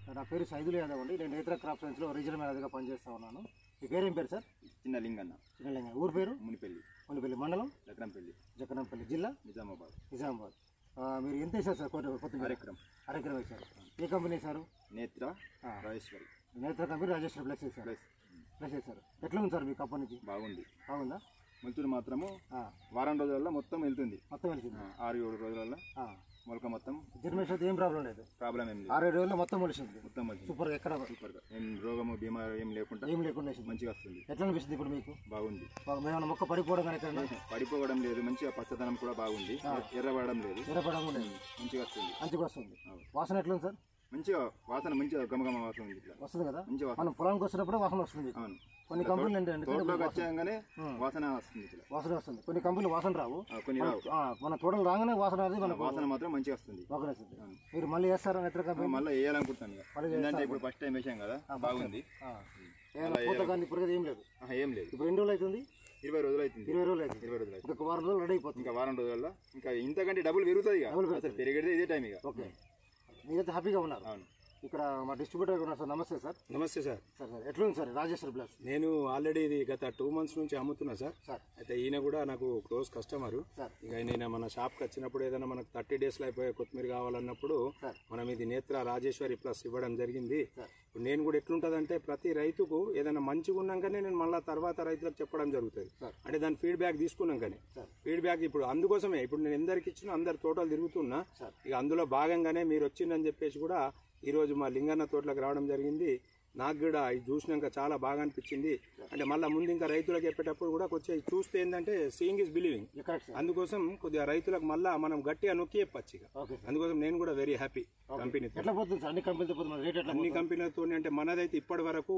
నా పేరు సైదుల్ యాదవ్ అండి నేను నేత్ర క్రాప్ సైన్స్లో రీజనల్ మేనేజర్గా పనిచేస్తా ఉన్నాను మీ పేరేం పేరు సార్ చిన్న లింగన్న చిన్నలింగ ఊరు పేరు మునిపల్లి మునిపల్లి మండలం లక్రంపల్లి జక్కనంపల్లి జిల్లా నిజామాబాద్ నిజామాబాద్ ఆ, మీరు ఎంత వేశారు సార్ కొత్త కొత్తిమీర కార్యక్రమం అరెకరం వేశారు ఏ కంపెనీ వేశారు నేత్ర ఆ. రాజేశ్వరి నేత్ర కంపెనీ రాజేశ్వరి ప్లస్ వేశారు ప్లస్ ప్లస్ వేశారు ఎట్లా ఉంది సార్ మీ కంపెనీ నుంచి బాగుంది బాగుందా మొలకలు మాత్రము ఆ, వారం రోజులలో మొత్తం వెళ్తుంది మొత్తం వెలిసింది ఆ, ఆరు ఏడు రోజులలో మొలక మొత్తం జర్మేషన్ అయితే ఏం ప్రాబ్లం లేదు ప్రాబ్లం ఏం లేదు ఆరు ఏడు రోజుల్లో మొత్తం మొలిసింది మొత్తం మంచి సూపర్ ఎక్కడ సూపర్గా ఏం రోగము బీమారు ఏం లేకుండా ఏం లేకుండా వేసింది మంచిగా వస్తుంది ఎట్లా అనిపిస్తుంది ఇప్పుడు మీకు బాగుంది బాగా మేమన్నా మొక్క పడిపోవడం కానీ ఎక్కడ పడిపోవడం లేదు మంచిగా పచ్చదనం కూడా బాగుంది ఎర్రబడడం లేదు ఎర్రపడడం కూడా లేదు మంచిగా వస్తుంది మంచిగా వస్తుంది వాసన ఎట్లుంది సార్ మంచిగా వాసన మంచిగా గమగమ వాసన ఉంది ఇట్లా వస్తుంది కదా మంచి వాసన మనం పొలానికి వచ్చినప్పుడు వాసన వస్తుంది అవును కొన్ని కంపెనీలు ఏంటంటే తోటలోకి వచ్చాగానే వాసన వస్తుంది ఇట్లా వాసన వస్తుంది కొన్ని కంపెనీలు వాసన రావు ఆ, కొన్ని రావు ఆ, మన తోటలు రాగానే వాసన అనేది మనకు వాసన మాత్రం మంచిగా వస్తుంది వాసన వస్తుంది మీరు మళ్ళీ వేస్తారా ఇతర కంపెనీ మళ్ళీ వేయాలనుకుంటున్నాను ఇక. ఎందుకంటే ఇప్పుడు ఫస్ట్ టైం వేసాం కదా బాగుంది ఏమైనా పూత కానీ ఇప్పుడు ఏం లేదు ఆహా, ఏం లేదు ఇప్పుడు ఎన్ని రోజులు అవుతుంది ఇరవై రోజులు అవుతుంది ఇరవై రోజులు అవుతుంది ఇరవై రోజులు అవుతుంది ఇంకొక వారం రోజులు రెడీ అయిపోతుంది ఇంకా వారం రోజుల్లో ఇంకా ఇంతకంటే డబ్బులు పెరుగుతుంది ఇక అసలు పెరిగేది ఇదే టైం ఇక ఓకే మీరైతే హ్యాపీగా ఉన్నారు అవును ఇక్కడ మా డిస్ట్రిబ్యూటర్ ఉన్నారు సార్ నమస్తే సార్ నమస్తే సార్ సార్ సార్ ఎట్లుంది సార్ రాజేశ్వర్ ప్లస్ నేను ఆల్రెడీ ఇది గత టూ మంత్స్ నుంచి అమ్ముతున్నా సార్ సార్ అయితే ఈయన కూడా నాకు క్లోజ్ కస్టమర్ సార్. ఇక నేను మన షాప్కి వచ్చినప్పుడు ఏదైనా మనకు థర్టీ డేస్లో అయిపోయే కొత్తిమీర కావాలన్నప్పుడు సార్. మనం ఇది నేత్ర రాజేశ్వరి ప్లస్ ఇవ్వడం జరిగింది ఇప్పుడు నేను కూడా ఎట్లుంటదంటే ప్రతి రైతుకు ఏదైనా మంచిగా ఉన్నాకనే నేను మళ్ళీ తర్వాత రైతులకు చెప్పడం జరుగుతుంది అంటే దాని ఫీడ్బ్యాక్ తీసుకున్నాకనే ఫీడ్బ్యాక్ ఇప్పుడు అందుకోసమే ఇప్పుడు నేను ఎందరికి ఇచ్చినా అందరి తోటలు తిరుగుతున్నా ఇక అందులో భాగంగానే మీరు వచ్చిందని చెప్పేసి కూడా ఈ రోజు మా లింగన్న తోటలకు రావడం జరిగింది నాకు కూడా ఇది చూసినాక చాలా బాగా అనిపించింది అంటే మళ్ళీ ముందు ఇంకా రైతులకు చెప్పేటప్పుడు కూడా కొంచెం చూస్తే ఏంటంటే seeing is believing correct sir అందుకోసం కొద్దిగా రైతులకు మళ్ళా మనం గట్టిగా నొక్కి చెప్పచ్చు ఇక ఓకే అందుకోసం నేను కూడా వెరీ హ్యాపీ కంపెనీతో ఎట్లా పోతుంది సార్ అన్ని కంపెనీతో పోతుంది మన రేట్ ఎట్లా అన్ని కంపెనీలతో అంటే మనదైతే ఇప్పటి వరకు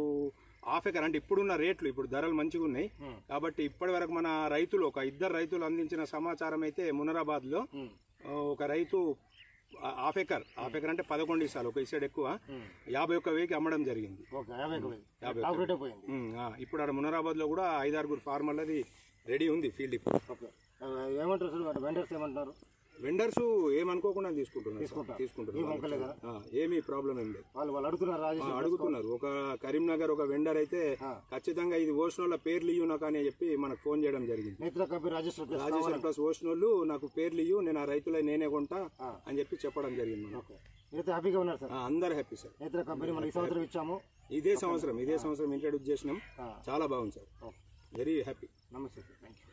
హాఫ్ ఎకర్ అంటే ఇప్పుడున్న రేట్లు ఇప్పుడు ధరలు మంచిగా ఉన్నాయి కాబట్టి ఇప్పటి వరకు మన రైతులు ఒక ఇద్దరు రైతులు అందించిన సమాచారం అయితే మునరాబాద్ లో ఒక రైతు హాఫ్ ఎకర్ హాఫ్ ఎకర్ అంటే పదకొండు ఇసాలు ఒక ఇసాడు ఎక్కువ యాభై ఒక్క వేకి అమ్మడం జరిగింది ఓకే యాభై ఒక వెయ్యి. యాభై టాప్ రేటే పోయింది ఉమ్, ఆ, ఇప్పుడు ఆడ మునరాబాద్ లో కూడా ఐదారుగురు ఫార్మర్లది రెడీ ఉంది ఫీల్డ్ ఇప్పుడు ఓకే ఆ, ఏమంటారు సార్ వెండర్స్ ఏమంటున్నారు వెండర్స్ ఏమనుకోకుండా తీసుకుంటున్నారు సార్. ఈ తీసుకుంటున్నారు మొక్కలే కదా ఆ, ఏమీ ప్రాబ్లం ఏం లేదు వాళ్ళు వాళ్ళు అడుగుతున్నారు ఆ, రాజేశ్వర్ అడుగుతున్నారు ఒక కరీంనగర్ ఒక వెండర్ అయితే ఖచ్చితంగా ఇది ఓషనోళ్ళ పేర్లు ఇయ్యు నాకు అని చెప్పి మనకు ఫోన్ చేయడం జరిగింది Netra company Rajeshwar plus Rajeshwara plus ఓషనోళ్ళు నాకు పేర్లు ఇయ్యు నేను ఆ రైతులై నేనే కొంటా అని చెప్పి చెప్పడం జరిగింది మనకు. ఓకే మీరైతే హ్యాపీగా ఉన్నారు సార్ ఆ, అందరు హ్యాపీ సార్ నేత్ర కంపెనీ మనం ఈ సంవత్సరం ఇచ్చాము ఇదే సంవత్సరం ఇదే సంవత్సరం ఇంట్రడ్యూస్ చేసినాం చాలా బాగుంది సార్ ఓకే వెరీ హ్యాపీ నమస్తే సార్ థ్యాంక్ యూ